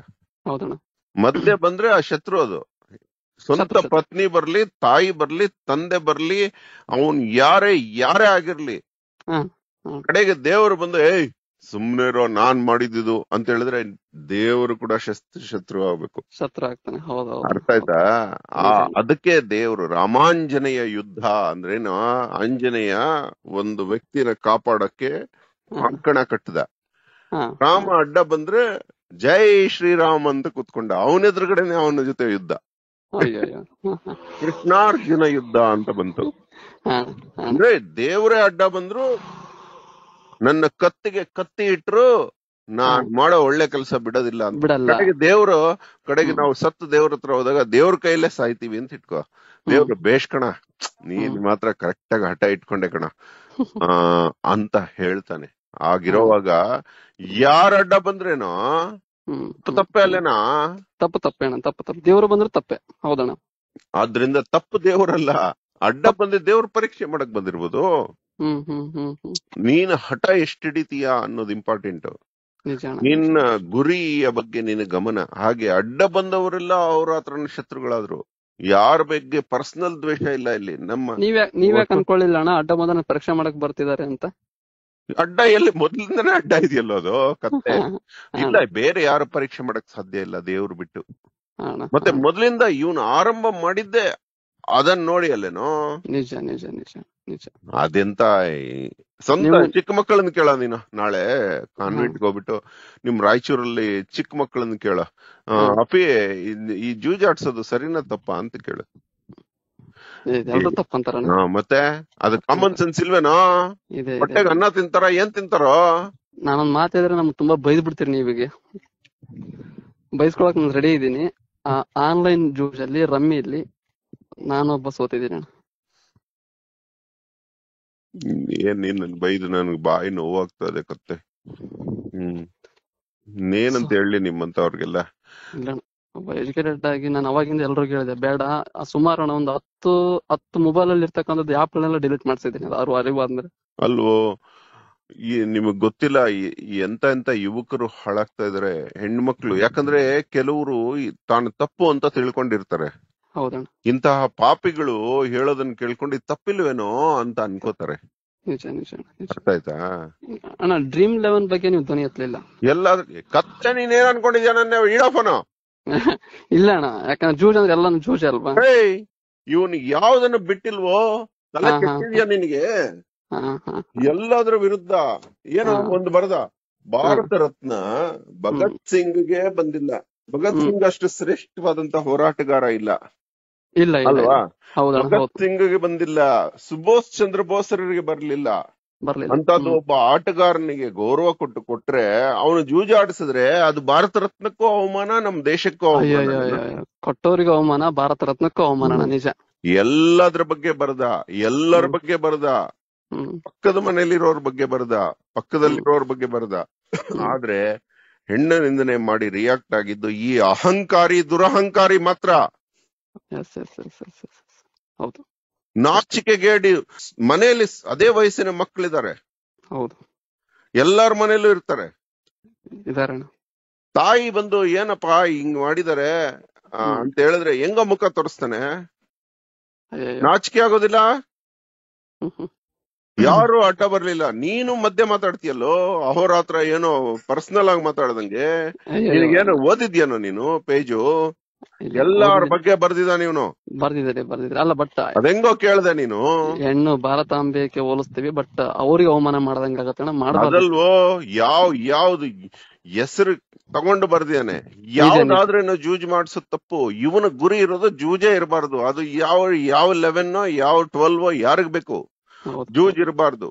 ಹೌದಣ್ಣ ಮಧ್ಯೆ ಬಂದ್ರೆ ಆ ಶತ್ರು ಅದು ಸ್ವಂತ ಶತ್ರು, ಶತ್ರು. ಪತ್ನಿ ಬರ್ಲಿ ತಾಯಿ ಬರ್ಲಿ ತಂದೆ ಬರ್ಲಿ ಅವನ್ ಯಾರೇ ಯಾರೇ ಆಗಿರ್ಲಿ ಹಾ, ಹಾ. ಕಡೆಗೆ ದೇವರು ಬಂದು ಏಯ್ ಸುಮ್ನೆ ಇರೋ ನಾನ್ ಮಾಡಿದ್ದು ಅಂತ ಹೇಳಿದ್ರೆ ದೇವರು ಕೂಡ ಶಸ್ತ್ರ ಶತ್ರು ಆಗ್ಬೇಕು ಶತ್ರು ಆಗ್ತಾನೆ ಹೌದು ಹೌದು ಅರ್ಥ ಆಯ್ತಾ ಆ ಅದಕ್ಕೆ ದೇವರು ರಾಮಾಂಜನೇಯ ಯುದ್ಧ ಅಂದ್ರೇನು ಆಂಜನೇಯ ಒಂದು ವ್ಯಕ್ತಿನ ಕಾಪಾಡಕ್ಕೆ ಹಾ, ಕಂಕಣ ಕಟ್ಟದ ಹಾ. ರಾಮ ಅಡ್ಡ ಬಂದ್ರೆ ಜೈ ಶ್ರೀರಾಮ್ ಅಂತ ಕುತ್ಕೊಂಡ ಅವನ ಎದುರುಗಡೆನೆ ಅವನ ಜೊತೆ ಯುದ್ಧ ಅಯ್ಯೋ ಅಯ್ಯೋ ಹಾ, ಹಾ. ಕೃಷ್ಣಾರ್ಜುನ ಯುದ್ಧ ಅಂತ ಬಂತು ಹಾ, ಹಾ. ಅಂದ್ರೆ ದೇವರೇ ಅಡ್ಡ ಬಂದ್ರು ನನ್ನ ಕತ್ತಿಗೆ ಕತ್ತಿ ಇಟ್ರು ನಾನ್ ಮಾಡೋ ಒಳ್ಳೆ ಕೆಲಸ ಬಿಡೋದಿಲ್ಲ ಅಂತ ಬಿಡಲ್ಲ ಕಡೆಗೆ ದೇವ್ರು ಕಡೆಗೆ ಹ್ಮ್. ನಾವು ಸತ್ತು ದೇವ್ರ ಹತ್ರ ಹೋದಾಗ ದೇವ್ರ ಕೈಲೇ ಸಾಯ್ತೀವಿ ಅಂತ ಇಟ್ಕೋ ದೇವ್ರು ಬೇಷ್ ಕಣ ನೀನ್ ಹ್ಮ್. ಮಾತ್ರ ಕರೆಕ್ಟ್ ಆಗಿ ಹಠ ಇಟ್ಕೊಂಡೆ ಕಣ ಆ ಅಂತ ಹೇಳ್ತಾನೆ ಆಗಿರೋವಾಗ ಯಾರ ಅಡ್ಡ ಬಂದ್ರೇನೋ ಹ್ಮ್ ತಪ್ಪು ತಪ್ಪೆ ಅಲ್ಲೇನಾ ತಪ್ಪು ತಪ್ಪೆ ಅಣ್ಣ ತಪ್ಪು ತಪ್ಪು ದೇವರು ಬಂದ್ರೆ ತಪ್ಪೆ ಹೌದಣ್ಣ ಆದ್ರಿಂದ ತಪ್ಪು ದೇವರಲ್ಲ ಅಡ್ಡ ಬಂದಿ ದೇವ್ರ ಪರೀಕ್ಷೆ ಮಾಡಕ್ ಬಂದಿರ್ಬೋದು ಹ್ಮ್ ಹ್ಮ್ ಹ್ಮ್ ಹ್ಮ್ ನೀನ್ ಹಠ ಎಷ್ಟ್ ಹಿಡಿತೀಯ ಅನ್ನೋದು ಇಂಪಾರ್ಟೆಂಟ್ ನಿಜ ಅಣ್ಣ ನಿನ್ನ ಗುರಿಯ ಬಗ್ಗೆ ನಿನ್ನ ಗಮನ ಹಾಗೆ ಅಡ್ಡ ಬಂದವರೆಲ್ಲ ಅವ್ರ ಹತ್ರ ಶತ್ರುಗಳಾದ್ರು ಯಾರ ಬಗ್ಗೆ ಪರ್ಸನಲ್ ದ್ವೇಷ ಇಲ್ಲ ಇಲ್ಲಿ ನಮ್ಮ ನೀವ್ಯಾ ನೀವ್ಯಾಕ್ ಅನ್ಕೊಳ್ಳಿಲ್ಲ ಅಣ್ಣ ಅಡ್ಡ ಮೊದಲ ಪರೀಕ್ಷೆ ಮಾಡಕ್ ಬರ್ತಿದಾರೆ ಅಂತ ಅಡ್ಡ ಎಲ್ಲಿ ಮೊದ್ಲಿಂದನೇ ಅಡ್ಡ ಇದೆಯಲ್ಲೋ ಅದು ಕತ್ತೆ ಇಲ್ಲ ಬೇರೆ ಯಾರು ಪರೀಕ್ಷೆ ಮಾಡಕ್ ಸಾಧ್ಯ ಇಲ್ಲ ದೇವ್ರು ಬಿಟ್ಟು ಅಣ್ಣ ಮತ್ತೆ ಮೊದ್ಲಿಂದ ಇವನು ಆರಂಭ ಮಾಡಿದ್ದೆ ಅದನ್ನ ನೋಡಿ ಅಲ್ಲೇನೋ ನಿಜ ನಿಜ ನಿಜ ನಿಜ ಅದೆಂತ ಈ ಸ್ವಂತ ನೀವು- ಚಿಕ್ಕ ಮಕ್ಕಳನ್ನ ಕೇಳ ನೀನು ನಾಳೆ ಕಾನ್ವೆಂಟ್ ಹೋಗ್ಬಿಟ್ಟು ನಿಮ್ ರಾಯಚೂರಲ್ಲಿ ಚಿಕ್ಕ ಮಕ್ಕಳನ್ನ ಕೇಳ ಆ, ಹ್ಮ್. ಅಪಿ ಇದ್- ಈ ಜೂಜಾಡ್ಸೋದು ಸರಿನಾ ತಪ್ಪಾ ಅಂತ ಕೇಳು ಎಲ್ರು ತಪ್ಪಂತಾರ ಹಾ, ಮತ್ತೆ ಅದು ಕಾಮನ್ ಸೆನ್ಸ್ ಇಲ್ವೇನೋ ಇದೆ ಇದೆ ಹೊಟ್ಟೆಗೆ ಅನ್ನ ತಿಂತಾರ ಏನ್ ತಿಂತಾರೋ ನಾನೊಂದ್ ಮಾತಿದ್ರೆ ನಮ್ಗೆ ತುಂಬಾ ಬೈದ್ ಬಿಡ್ತೀರಿ ನೀವಿಗೆ ಬೈಸ್ಕೊಳಕ್ ನಾನು ರೆಡಿ ಇದ್ದೀನಿ ಆ ಆನ್ಲೈನ್ ಜೂಜ್ ಅಲ್ಲಿ ರಮ್ಮಿಯಲ್ಲಿ ನಾನೊಬ್ಬ ಸೋತಿದ್ದೀನಿ ಅಣ್ಣ ಏನ್ ನೀನ್ ನನ್ ಬೈದು ನನ್ಗೆ ಬಾಯಿ ನೋವಾಗ್ತದೆ ಕತ್ತೆ ಹ್ಮ್ ನೇನಂತ ಹೇಳಿ ನಿಮ್ಮಂತವ್ರಿಗೆಲ್ಲ ಇಲ್ಲ ಅಣ್ಣ. ಒಬ್ಬ ಎಜುಕೇಟೆಡ್ ಆಗಿ ನಾನು ಅವಾಗಿಂದ ಎಲ್ರಿಗೂ ಹೇಳಿದೆ ಬೇಡ ಆ ಸುಮಾರು ಅಣ್ಣ ಒಂದು ಹತ್ತು ಹತ್ತು ಮೊಬೈಲ್ ಅಲ್ಲಿ ಇರ್ತಕ್ಕಂಥದ್ದು ಆಪ್ಗಳನ್ನೆಲ್ಲ ಡಿಲೀಟ್ ಮಾಡ್ಸಿದ್ದೀನಿ ಅದು ಅರಿವು ಆದ್ಮೇಲೆ ಅಲ್ವೋ ಈ ನಿಮಗ್ ಗೊತ್ತಿಲ್ಲ ಈ- ಈ ಎಂತ ಎಂತ ಯುವಕರು ಹಾಳಾಗ್ತಾ ಇದಾರೆ ಹೆಣ್ಮಕ್ಳು ಯಾಕಂದ್ರೆ ಕೆಲವರು ತಾನು ತಪ್ಪು ಅಂತ ತಿಳ್ಕೊಂಡಿರ್ತಾರೆ ಹೌದಣ್ಣ ಇಂತಹ ಪಾಪಿಗಳು ಹೇಳೋದನ್ನ ಕೇಳ್ಕೊಂಡು ಇದ್ ತಪ್ಪಿಲ್ವೇನೋ ಅಂತ ಅನ್ಕೋತಾರೆ ನಿಜ ನಿಜ ಅಣ್ಣ, ನಿಜ ಅರ್ಥ ಆಯ್ತಾ ಅಣ್ಣ ಡ್ರೀಮ್ ಲೆವೆನ್ ಬಗ್ಗೆ ನೀವು ಧ್ವನಿ ಎತ್ತಲಿಲ್ಲ ಎಲ್ಲಾದ್ರೂ ಕತ್ತೆ ನೀನೇನ್ ಅನ್ಕೊಂಡಿದ್ಯಾ ನನ್ನ ಇಡಫೋನ ಇಲ್ಲ ಅಣ್ಣ ಯಾಕಂದ್ರೆ ಜೂಜ್ ಅಂದ್ರೆ ಎಲ್ಲಾನು ಜೂಜ್ ಅಲ್ವಾ ಹೇಯ್ ಇವನ್ ಯಾವ್ದನ್ನು ಬಿಟ್ಟಿಲ್ವೋ ತಲೆ ಹಾ, ಹಾ. ಕೆಟ್ಟಿದ್ಯಾ ನಿನಗೆ ಹಾ, ಹಾ. ಎಲ್ಲಾದ್ರ ವಿರುದ್ಧ ಏನೋ ಹಾ. ಒಂದು ಬರದ ಭಾರತ ರತ್ನ ಭಗತ್ ಸಿಂಗ್ಗೆ ಬಂದಿಲ್ಲ ಭಗತ್ ಹ್ಮ್. ಸಿಂಗ್ ಅಷ್ಟು ಶ್ರೇಷ್ಠವಾದಂತ ಹೋರಾಟಗಾರ ಇಲ್ಲ ಇಲ್ಲ ಇಲ್ಲ ಅಲ್ವಾ ಹೌದಣ್ಣ ಹೌದು ಭಗತ್ ಸಿಂಗ್ಗೆ ಬಂದಿಲ್ಲ ಸುಭಾಷ್ ಚಂದ್ರ ಬೋಸರಿಗೆ ಬರ್ಲಿಲ್ಲ ಬರ್ಲಿಲ್ಲ ಅಂತದ್ದು ಹ್ಮ್. ಒಬ್ಬ ಆಟಗಾರನಿಗೆ ಗೌರವ ಕೊಟ್ಟು ಕೊಟ್ರೆ ಅವನು ಜೂಜಾಡಿಸಿದ್ರೆ ಅದು ಭಾರತ ರತ್ನಕ್ಕೂ ಅವಮಾನ ನಮ್ ದೇಶಕ್ಕೂ ಅಯ್ಯೋ ಅವಮಾನ ಅಯ್ಯೋ ಅಯ್ಯೋ ಕೊಟ್ಟವರಿಗೂ ಅವಮಾನ ಭಾರತ ರತ್ನಕ್ಕೂ ಅವಮಾನ ಅಣ್ಣ, ನಿಜ ಎಲ್ಲದ್ರ ಬಗ್ಗೆ ಬರದ ಎಲ್ಲರ ಹ್ಮ್. ಬಗ್ಗೆ ಬರದ ಹ್ಮ್ ಪಕ್ಕದ ಮನೆಯಲ್ಲಿರೋರ್ ಬಗ್ಗೆ ಬರದ ಪಕ್ಕದಲ್ಲಿರೋರ್ ಬಗ್ಗೆ ಬರದ ಆದ್ರೆ ಹೆಣ್ಣ ನಿಂದನೆ ಮಾಡಿ ರಿಯಾಕ್ಟ್ ಆಗಿದ್ದು ಈ ಅಹಂಕಾರಿ ದುರಹಂಕಾರಿ ಮಾತ್ರ yes yes yes yes yes ಹೌದು ನಾಚಿಕೆಗೇಡಿ ಮನೆಯಲ್ಲಿ ಅದೇ ವಯಸ್ಸಿನ ಮಕ್ಕಳಿದ್ದಾರೆ ಹೌದು ಎಲ್ಲಾರ ಮನೆಯಲ್ಲೂ ಇರ್ತಾರೆ ಇದಾರೆ ಅಣ್ಣ ತಾಯಿ ಬಂದು ಏನಪ್ಪಾ ಹಿಂಗ್ ಮಾಡಿದಾರೆ ಆ, ಹ್ಮ್. ಅಂತ ಹೇಳಿದ್ರೆ ಹೆಂಗ ಮುಖ ತೋರಿಸ್ತಾನೆ ಅಯ್ಯಯ್ಯೋ. ನಾಚಿಕೆ ಆಗೋದಿಲ್ಲ ಹ್ಮ್, ಹ್ಮ್. ಯಾರು ಅಡ್ಡ ಬರ್ಲಿಲ್ಲ ನೀನು ಮಧ್ಯೆ ಮಾತಾಡ್ತೀಯಲ್ಲೋ ಅಹೋರಾತ್ರ ಏನೋ ಪರ್ಸನಲ್ ಆಗಿ ಮಾತಾಡ್ದಂಗೆ ಅಯ್ಯಯ್ಯೋ. ನಿನಗೇನು ಓದಿದ್ಯಾನೋ ನೀನು ಪೇಜು ಇಲ್ಲ, ಎಲ್ಲಾರ ಓದಿದೆ. ಬಗ್ಗೆ ಬರ್ದಿದ್ದಾನೆ ಇವನು ಬರ್ದಿದ್ದಾರೆ ಬರ್ದಿದ್ದಾರೆ ಅಲ್ಲ ಬಟ್ ಅದೆಂಗೋ ಕೇಳ್ದೆ ನೀನು ಹೆಣ್ಣು ಭಾರತಾಂಬೆಗೆ ಹೋಲಿಸ್ತೀವಿ ಬಟ್ ಅವ್ರಿಗೆ ಅವಮಾನ ಮಾಡ್ದಂಗ ಆಗತ್ತೆ ಅಣ್ಣ ಮಾಡಬಾರ್ದು ಅದಲ್ವೋ ಯಾವ ಯಾವ್ದು ಹೆಸರು ತಗೊಂಡು ಬರ್ದಿದ್ದಾನೆ ಯಾವ್ದಾದ್ರೇನು ಜೂಜ್ ಮಾಡ್ಸೋ ತಪ್ಪು ಇವನ ಗುರಿ ಇರೋದು ಜೂಜೇ ಇರಬಾರ್ದು ಅದು ಯಾವ ಯಾವ ಲೆವೆನ್ ಯಾವ ಟ್ವೆಲ್ವ್ ಯಾರಿಗ್ ಬೇಕು ಹೌದು. ಜೂಜ್ ಇರಬಾರ್ದು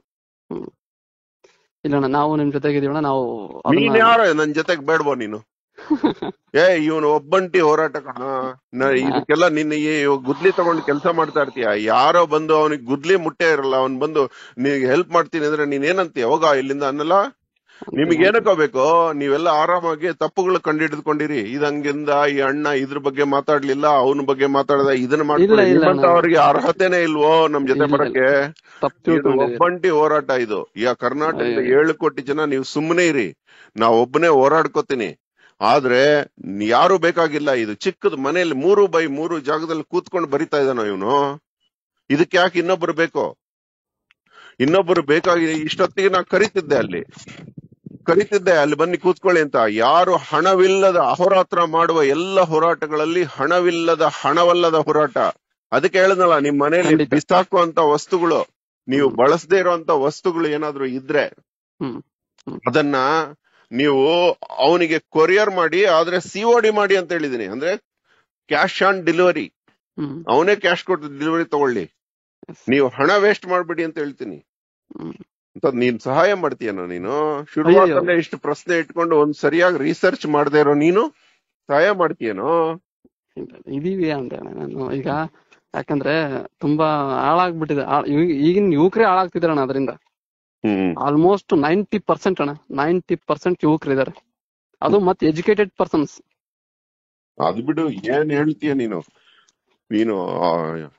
ಇಲ್ಲ ಅಣ್ಣ ನಾವು ನಿಮ್ ಜೊತೆಗಿದೀವಣ್ಣ ನಾವು ನೀನ್ ಅದನ್ನ- ಯಾರ ನನ್ ಜೊತೆಗ್ ಬೇಡ್ಬೋ ನೀನು ಏ ಇವನು ಒಬ್ಬಂಟಿ ಹೋರಾಟ ಕಣ ನ- ಇದಕ್ಕೆಲ್ಲ ನಿನ್ನ ಈ ಗುದ್ಲಿ ತಗೊಂಡು ಕೆಲಸ ಮಾಡ್ತಾ ಇರ್ತೀಯ ಯಾರೋ ಬಂದು ಅವನಿಗೆ ಗುದ್ಲಿ ಮುಟ್ಟೆ ಇರಲ್ಲ ಅವ್ನ್ ಬಂದು ನಿನಗೆ ಹೆಲ್ಪ್ ಮಾಡ್ತೀನಿ ಅಂದ್ರೆ ನೀನ್ ಏನಂತೀಯ ಹೋಗ ಇಲ್ಲಿಂದ ಅನ್ನಲ್ಲ ನಿಮಗೆ ಏನಕ್ಕೋ ಬೇಕು ನೀವೆಲ್ಲ ಆರಾಮಾಗಿ ತಪ್ಪುಗಳು ಕಂಡಿಡಿದುಕೊಂಡಿರಿ ಇದಂಗಿಂದ ಈ ಅಣ್ಣ ಇದ್ರ ಬಗ್ಗೆ ಮಾತಾಡ್ಲಿಲ್ಲ ಅವನ ಬಗ್ಗೆ ಮಾತಾಡ್ದ ಇದನ್ನ ಮಾಡ್ಕೊಳ್ಳಿ ಇಲ್ಲ, ಇಲ್ಲ, ನಿಮ್ಮಂತ ಅಣ್ಣ. ಅವ್ರಿಗೆ ಅರ್ಹತೆನೇ ಇಲ್ವೋ ನಮ್ ಜೊತೆ ಇಲ್ಲ, ಬರಕ್ಕೆ ತಪ್ಪು ಇದು ತಿಳ್ಕೊಂಡಿದ್ದೀವಿ ಒಬ್ಬಂಟಿ ಹೋರಾಟ ಇದು ಯಾ ಕರ್ನಾಟಕದ ಅಯ್ಯೋ. ಏಳು ಕೋಟಿ ಜನ ನೀವು ಸುಮ್ಮನೆ ಇರಿ ನಾ ಒಬ್ಬನೇ ಹೋರಾಡ್ಕೋತೀನಿ ಆದ್ರೆ ಯಾರು ಬೇಕಾಗಿಲ್ಲ ಇದು ಚಿಕ್ಕದ ಮನೆಯಲ್ಲಿ ಮೂರು ಬೈ ಮೂರು ಜಾಗದಲ್ಲಿ ಕೂತ್ಕೊಂಡು ಬರಿತಾ ಇದ್ದಾನೋ ಇವನು ಇದಕ್ಕೆ ಯಾಕೆ ಇನ್ನೊಬ್ರು ಬೇಕು ಇನ್ನೊಬ್ರು ಬೇಕಾಗಿ ಇಷ್ಟೊತ್ತಿಗೆ ನಾ ಕರಿತಿದ್ದೆ ಅಲ್ಲಿ ಕರಿತಿದ್ದೆ ಅಲ್ಲಿ ಬನ್ನಿ ಕೂತ್ಕೊಳ್ಳಿ ಅಂತ ಯಾರು ಹಣವಿಲ್ಲದ ಅಹೋರಾತ್ರ ಮಾಡುವ ಎಲ್ಲ ಹೋರಾಟಗಳಲ್ಲಿ ಹಣವಿಲ್ಲದ ಹಣವಲ್ಲದ ಹೋರಾಟ ಅದಕ್ಕೆ ಹೇಳದ್ನಲ್ಲ ನಿಮ್ ಮನೇಲಿ ಖಂಡಿತ. ಬಿಸಾಕುವಂತ ವಸ್ತುಗಳು ನೀವು ಬಳಸದೇ ಇರುವಂತ ವಸ್ತುಗಳು ಏನಾದ್ರು ಇದ್ರೆ ಹ್ಮ್ ಹ್ಮ್. ಅದನ್ನ ನೀವು ಅವನಿಗೆ ಕೊರಿಯರ್ ಮಾಡಿ ಆದ್ರೆ ಸಿಒಡಿ ಮಾಡಿ ಅಂತ ಹೇಳಿದೀನಿ ಅಂದ್ರೆ ಕ್ಯಾಶ್ ಆನ್ ಡೆಲಿವರಿ ಹ್ಮ್ ಅವನೇ ಕ್ಯಾಶ್ ಕೊಟ್ಟು ಡೆಲಿವರಿ ತಗೊಳ್ಳಿ Yes. ನೀವು ಹಣ ವೇಸ್ಟ್ ಮಾಡ್ಬೇಡಿ ಅಂತ ಹೇಳ್ತೀನಿ ಹ್ಮ್. ಅಂತ ನೀನ್ ಸಹಾಯ ಮಾಡ್ತೀಯನ ನೀನು ಶುರುವಾತಲ್ಲೇ ಇಷ್ಟು ಪ್ರಶ್ನೆ ಇಟ್ಕೊಂಡು ಒಂದ್ ಸರಿಯಾಗಿ ರಿಸರ್ಚ್ ಮಾಡದೇ ಇರೋ ನೀನು ಸಹಾಯ ಮಾಡ್ತೀಯನೋ ಇಲ್ಲ, ಇದೀವಿ ಅಂದ್ರೆ ನಾನು ಈಗ ಯಾಕಂದ್ರೆ ತುಂಬಾ ಹಾಳಾಗ್ಬಿಟ್ಟಿದೆ ಆ- ಈ- ಈಗಿನ ಯುವಕರೇ ಹಾಳಾಗ್ತಿದಾರೆ ಅಣ್ಣ ಅದರಿಂದ ಹ್ಮ್ ಆಲ್ಮೋಸ್ಟ್ ನೈಂಟಿ ಪರ್ಸೆಂಟ್ ಅಣ್ಣ ನೈಂಟಿ ಪರ್ಸೆಂಟ್ ಯುವಕರಿದ್ದಾರೆ ಅದು ಮತ್ತೆ ಎಜುಕೇಟೆಡ್ ಪರ್ಸನ್ಸ್ ಅದ್ ಬಿಡು ಏನ್ ಹೇಳ್ತೀಯ ನೀನು ನೀನು ಆ,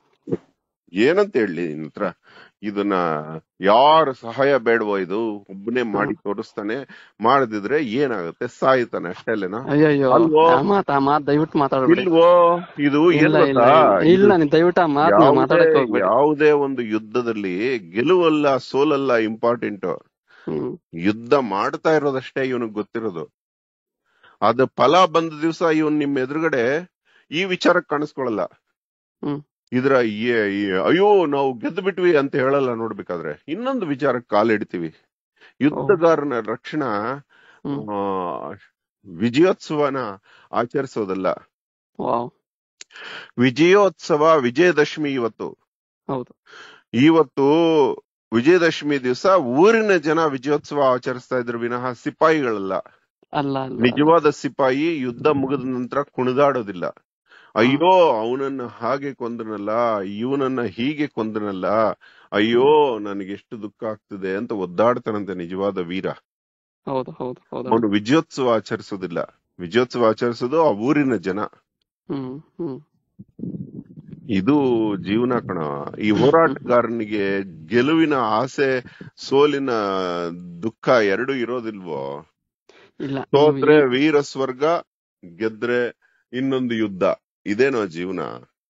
ಏನಂತ ಹೇಳಿ ನಿನ್ ಹತ್ರ ಇದನ್ನ ಯಾರ ಸಹಾಯ ಬೇಡವೋ ಇದು ಒಬ್ಬನೇ ಮಾಡಿ ತೋರಿಸ್ತಾನೆ ಮಾಡದಿದ್ರೆ ಏನಾಗುತ್ತೆ ಸಾಯ್ತಾನೆ ಅಷ್ಟೇಲೇನಾ ಅಯ್ಯಯ್ಯೋ ಅಲ್ವೋ? ಆ ಮಾತ್ ಆ ಮಾತ್ ದಯವಿಟ್ಟು ಮಾತಾಡ್ಬೇಡಿ ಇಲ್ವೋ ಇದು ಏನ್ ಇಲ್ಲ ಇಲ್ಲ ಗೊತ್ತಾ? ಇಲ್ಲ. ಇಲ್ಲ ಇದು ನೀನ್ ದಯವಿಟ್ಟು ಆ ಮಾತ್ ನೀವು ಮಾತಾಡಕ್ ಯಾವುದೇ ಹೋಗ್ಬೇಡಿ ಯಾವುದೇ ಒಂದು ಯುದ್ಧದಲ್ಲಿ ಗೆಲುವಲ್ಲ ಸೋಲಲ್ಲ ಇಂಪಾರ್ಟೆಂಟ್ ಹ್ಮ್ ಯುದ್ಧ ಮಾಡ್ತಾ ಇರೋದಷ್ಟೇ ಇವನಿಗೆ ಗೊತ್ತಿರೋದು ಅದು ಫಲ ಬಂದ ದಿವಸ ಇವನ್ ನಿಮ್ ಎದುರುಗಡೆ ಈ ವಿಚಾರಕ್ಕೆ ಕಾಣಿಸ್ಕೊಳಲ್ಲ ಹ್ಮ್. ಇದ್ರ ಈ- ಈ ಅಯ್ಯೋ ನಾವು ಗೆದ್ದು ಬಿಟ್ವಿ ಅಂತ ಹೇಳಲ್ಲ ನೋಡ್ಬೇಕಾದ್ರೆ ಇನ್ನೊಂದು ವಿಚಾರಕ್ಕೆ ಕಾಲಿಡ್ತೀವಿ ಯುದ್ಧಗಾರನ ರಕ್ಷಣಾ ಹ್ಮ್ ಆ, ವಿಜಯೋತ್ಸವನ ಆಚರಿಸೋದಲ್ಲ ವಾವ್ ವಿಜಯೋತ್ಸವ ವಿಜಯದಶಮಿ ಇವತ್ತು ಹೌದು ಇವತ್ತು ವಿಜಯದಶಮಿ ದಿವಸ ಊರಿನ ಜನ ವಿಜಯೋತ್ಸವ ಆಚರಿಸ್ತಾ ಇದ್ರು ವಿನಃ ಸಿಪಾಯಿಗಳಲ್ಲ ಅಲ್ಲ ಅಲ್ಲ ನಿಜವಾದ ಸಿಪಾಯಿ ಯುದ್ಧ ಮುಗಿದ ನಂತರ ಕುಣಿದಾಡೋದಿಲ್ಲ ಅಯ್ಯೋ ಅವನನ್ನ ಹಾಗೆ ಕೊಂದನಲ್ಲ ಇವನನ್ನ ಹೀಗೆ ಕೊಂದನಲ್ಲ ಅಯ್ಯೋ ನನಗೆ ಎಷ್ಟು ದುಃಖ ಆಗ್ತಿದೆ ಅಂತ ಒದ್ದಾಡ್ತಾನಂತೆ ನಿಜವಾದ ವೀರ ಹೌದು ಹೌದು ಹೌದು ಅವನು ವಿಜಯೋತ್ಸವ ಆಚರಿಸೋದಿಲ್ಲ ವಿಜಯೋತ್ಸವ ಆಚರಿಸೋದು ಆ ಊರಿನ ಜನ ಹ್ಮ್ ಹ್ಮ್ ಇದು ಜೀವನ ಕಣ ಈ ಹೋರಾಟಗಾರನಿಗೆ ಗೆಲುವಿನ ಆಸೆ ಸೋಲಿನ ದುಃಖ ಎರಡು ಇರೋದಿಲ್ವೋ ಇಲ್ಲ ಸೋತ್ರೆ ನೀವು ವೀರ ಸ್ವರ್ಗ ಗೆದ್ರೆ ಇನ್ನೊಂದು ಯುದ್ಧ ಇದೇನೋ ಜೀವನ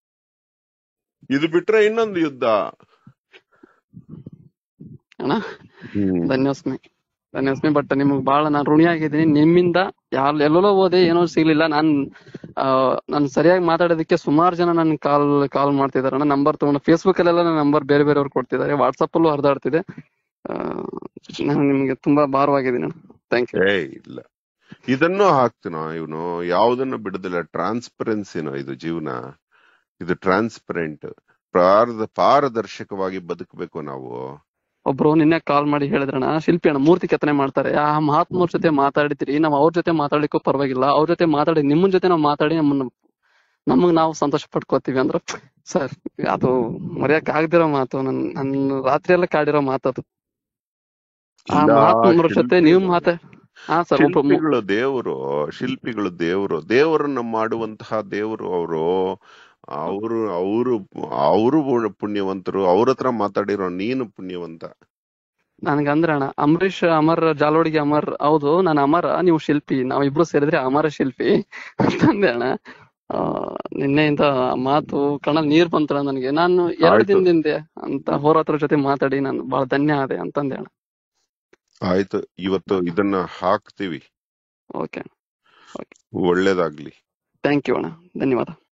ಇದು ಬಿಟ್ರೆ ಇನ್ನೊಂದು ಯುದ್ಧ ಅಣ್ಣ ಧನ್ಯೋಸ್ಮಿ ಧನ್ಯೋಸ್ಮಿ ಬಟ್ ನಿಮ್ಗ್ ಬಹಳ ನಾನು ಋಣಿಯಾಗಿದ್ದೀನಿ ನಿಮ್ಮಿಂದ ಯಾರ್ ಎಲ್ಲೆಲ್ಲೋ ಹೋದೆ ಏನೋ ಸಿಗ್ಲಿಲ್ಲ ನಾನ್ ಆ, ನಾನ್ ಸರಿಯಾಗಿ ಮಾತಾಡೋದಕ್ಕೆ ಸುಮಾರು ಜನ ನನ್ ಕಾಲ್ ಕಾಲ್ ಮಾಡ್ತಿದಾರೆ ಅಣ್ಣ ನಂಬರ್ ತಗೊಂಡು ಫೇಸ್ಬುಕ್ ಅಲ್ಲೆಲ್ಲ ನನ್ನ ನಂಬರ್ ಬೇರೆ ಬೇರೆಯವ್ರು ಕೊಡ್ತಿದ್ದಾರೆ ವಾಟ್ಸಪ್ ಅಲ್ಲೂ ಹರಿದಾಡ್ತಿದೆ ಆ, ನಾನು ನಿಮ್ಗೆ ತುಂಬಾ ಭಾರವಾಗಿದ್ದೀನಿ ಅಣ್ಣ ಥ್ಯಾಂಕ್ ಯು ಏ ಇಲ್ಲ ಇದನ್ನು ಹಾಕ್ತೀನ ಇವನು ಯಾವುದನ್ನ ಬಿಡುದಿಲ್ಲ ಟ್ರಾನ್ಸ್ಪರೆನ್ಸಿನೋ ಇದು ಜೀವನ ಇದು ಟ್ರಾನ್ಸ್ಪರೆಂಟ್ ಪಾರದ ಪಾರದರ್ಶಕವಾಗಿ ಬದುಕಬೇಕು ನಾವು ಒಬ್ರು ನಿನ್ನೆ ಕಾಲ್ ಮಾಡಿ ಹೇಳಿದ್ರಣ್ಣ ಶಿಲ್ಪಿ ಅಣ್ಣ ಮೂರ್ತಿ ಕೆತ್ತನೆ ಮಾಡ್ತಾರೆ ಆ ಮಹಾತ್ಮವ್ರ ಜೊತೆ ಮಾತಾಡಿದ್ರಿ ನಾವ್ ಅವ್ರ ಜೊತೆ ಮಾತಾಡ್ಲಿಕ್ಕೂ ಪರವಾಗಿಲ್ಲ ಅವ್ರ ಜೊತೆ ಮಾತಾಡಿ ನಿಮ್ಮನ್ ಜೊತೆ ನಾವ್ ಮಾತಾಡಿ ನಮ್ಮನ್ನ ನಮಗ್ ನಾವು ಸಂತೋಷ ಪಡ್ಕೋತೀವಿ ಅಂದ್ರ ಸರ್ ಅದು ಮರೆಯಕ್ ಆಗದಿರೋ ಮಾತು ನನ್ ನನ್ ರಾತ್ರಿ ಎಲ್ಲ ಕಾಡಿರೋ ಮಾತದು ಆ ಇಲ್ಲ, ಮಹಾತ್ಮರ ಜೊತೆ ನೀವು ಶಿಲ್ಪಿಗಳು- ಮಾತಾ ಹಾ ಸರ್ ಒಬ್ರು ಮು- ಶಿಲ್ಪಿಗಳು ದೇವರು ಶಿಲ್ಪಿಗಳು ದೇವರು ದೇವರನ್ನ ಮಾಡುವಂತಹ ದೇವರು ಅವರು ಅವರು ಅವರು ಅವರು ಪುಣ್ಯವಂತರು ಅವ್ರ ಹತ್ರ ಮಾತಾಡಿರೋ ನೀನು ಪುಣ್ಯವಂತ ನನ್ಗಂದ್ರೆ ಅಣ್ಣ ಅಂಬರೀಷ್ ಅಮರ್ ಜಾಲೋಡಿಗೆ ಅಮರ್ ಹೌದು ನಾನು ಅಮರ ನೀವು ಶಿಲ್ಪಿ ನಾವಿಬ್ರು ಸೇರಿದ್ರೆ ಅಮರ ಶಿಲ್ಪಿ ಅಂತಂದೆ ಅಣ್ಣ ಆ, ನಿನ್ನೆಯಿಂದ ಆ ಮಾತು ಕಣ್ಣಲ್ಲಿ ನೀರ್ ಬಂತಣ್ಣ ನನಗೆ ನಾನು ಎರಡು ಆಯ್ತು. ದಿನದಿಂದ ಅಂತ ಹೋರಾಟರ ಜೊತೆ ಮಾತಾಡಿ ನಾನು ಬಹಳ ಧನ್ಯ ಆದೆ ಅಂತಂದೆ ಅಣ್ಣ ಆಯ್ತು ಇವತ್ತು ಇದನ್ನ ಹಾಕ್ತಿವಿ ಓಕೆ ಒಳ್ಳೇದಾಗ್ಲಿ ಥ್ಯಾಂಕ್ ಯು ಅಣ್ಣ ಧನ್ಯವಾದ